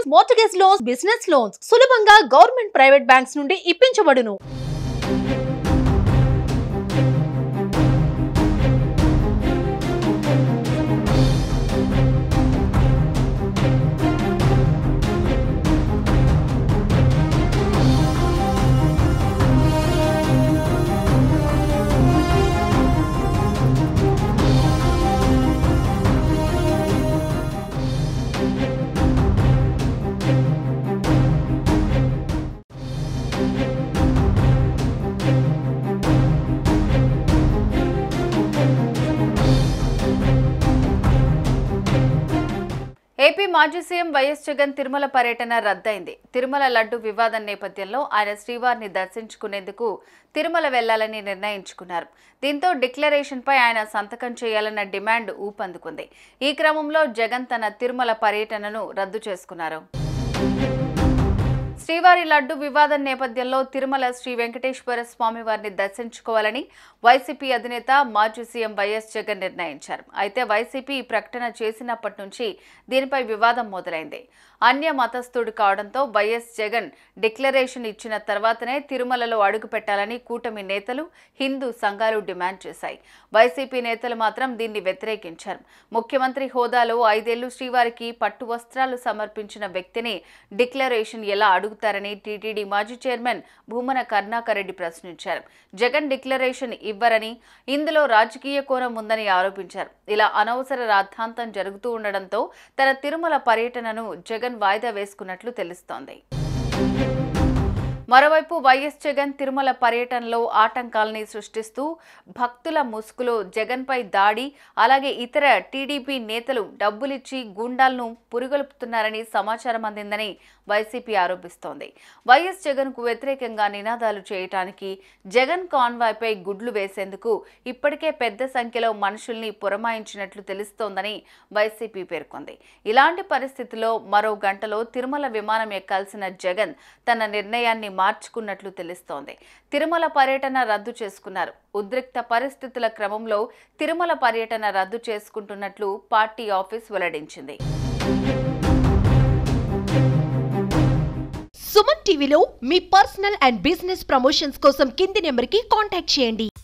mortgage loans business loans సులభంగా government private banks నుండి ఇప్పించబడును ఏపీ మాజీ సీఎం వైఎస్ జగన్ తిరుమల పర్యటన రద్దయింది తిరుమల లడ్డు వివాదం నేపథ్యంలో ఆయన శ్రీవారిని దర్శించుకునేందుకు తిరుమల వెళ్లాలని నిర్ణయించుకున్నారు దీంతో డిక్లరేషన్పై ఆయన సంతకం చేయాలన్న డిమాండ్ ఊపందుకుంది ఈ క్రమంలో జగన్ తన తిరుమల పర్యటనను రద్దు చేసుకున్నారు శ్రీవారి లడ్డు వివాదం నేపథ్యంలో తిరుమల శ్రీ వెంకటేశ్వర స్వామి వారిని దర్శించుకోవాలని వైసీపీ అధినేత మాజీ సీఎం వైఎస్ జగన్ నిర్ణయించారు అయితే వైసీపీ ఈ ప్రకటన చేసినప్పటి నుంచి దీనిపై వివాదం మొదలైంది అన్య మతస్థుడు కావడంతో వైఎస్ జగన్ డిక్లరేషన్ ఇచ్చిన తర్వాతనే తిరుమలలో అడుగు పెట్టాలని కూటమి నేతలు హిందూ సంఘాలు డిమాండ్ చేశాయి వైసీపీ నేతలు మాత్రం దీన్ని వ్యతిరేకించారు ముఖ్యమంత్రి హోదాలో ఐదేళ్లు శ్రీవారికి పట్టు వస్త్రాలు సమర్పించిన వ్యక్తిని డిక్లరేషన్ ఎలా అడుగుతారని టీటీడీ మాజీ చైర్మన్ భూమన కరుణాకర్ రెడ్డి ప్రశ్నించారు జగన్ డిక్లరేషన్ ఇవ్వరని ఇందులో రాజకీయ కోణం ఉందని ఆరోపించారు ఇలా అనవసర రాద్ధాంతం జరుగుతూ ఉండడంతో తన తిరుమల పర్యటనను జగన్ వాయిదా వేసుకున్నట్లు తెలుస్తోంది మరోవైపు వైఎస్ జగన్ తిరుమల పర్యటనలో ఆటంకాలని సృష్టిస్తూ భక్తుల ముసుగులో జగన్పై దాడి అలాగే ఇతర టీడీపీ నేతలు డబ్బులిచ్చి గూండాలను పురుగొల్పుతున్నారని సమాచారం అందిందని వైసీపీ ఆరోపిస్తోంది వైఎస్ జగన్కు వ్యతిరేకంగా నినాదాలు చేయటానికి జగన్ కాన్వాయ్పై గుడ్లు వేసేందుకు ఇప్పటికే పెద్ద సంఖ్యలో మనుషుల్ని పురమాయించినట్లు తెలుస్తోందని వైసీపీ పేర్కొంది ఇలాంటి పరిస్థితిలో మరో గంటలో తిరుమల విమానం ఎక్కాల్సిన జగన్ తన నిర్ణయాన్ని మార్చుకున్నట్లు తెలుస్తోంది తిరుమల పర్యటన రద్దు చేసుకున్నారు ఉద్రిక్త పరిస్థితుల క్రమంలో తిరుమల పర్యటన రద్దు చేసుకుంటున్నట్లు పార్టీ ఆఫీస్ వెల్లడించింది సుమన్ టీవీలో మీ పర్సనల్ అండ్ బిజినెస్ ప్రమోషన్స్ కోసం కింది నెంబర్కి కాంటాక్ట్ చేయండి